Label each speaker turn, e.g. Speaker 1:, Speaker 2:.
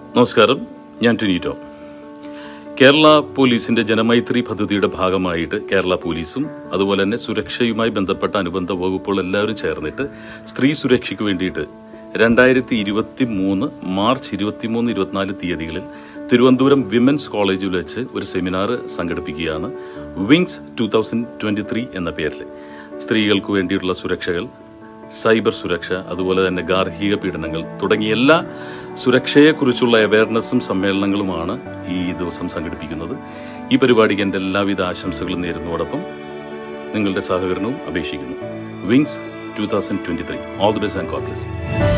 Speaker 1: നമസ്കാരം ഞാൻ ടിനീറ്റോ കേരള പോലീസിന്റെ ജനമൈത്രി പദ്ധതിയുടെ ഭാഗമായിട്ട് കേരള പോലീസും അതുപോലെ തന്നെ സുരക്ഷയുമായി ബന്ധപ്പെട്ട അനുബന്ധ വകുപ്പുകൾ എല്ലാവരും ചേർന്നിട്ട് സ്ത്രീ സുരക്ഷയ്ക്ക് വേണ്ടിയിട്ട് രണ്ടായിരത്തി ഇരുപത്തി മൂന്ന് മാർച്ച് ഇരുപത്തിമൂന്ന് ഇരുപത്തിനാല് തീയതികളിൽ തിരുവനന്തപുരം വിമൻസ് കോളേജിൽ വെച്ച് ഒരു സെമിനാർ സംഘടിപ്പിക്കുകയാണ് wings two thousand twenty three എന്ന പേരിൽ സ്ത്രീകൾക്ക് വേണ്ടിയിട്ടുള്ള സുരക്ഷകൾ സൈബർ സുരക്ഷ അതുപോലെ തന്നെ ഗാർഹിക പീഡനങ്ങൾ തുടങ്ങിയ എല്ലാ സുരക്ഷയെക്കുറിച്ചുള്ള അവയർനെസ്സും സമ്മേളനങ്ങളുമാണ് ഈ ദിവസം സംഘടിപ്പിക്കുന്നത് ഈ പരിപാടിക്ക് എൻ്റെ എല്ലാവിധ ആശംസകളും നേരുന്നതോടൊപ്പം നിങ്ങളുടെ സഹകരണവും അപേക്ഷിക്കുന്നു wings two thousand twenty three all the best and God bless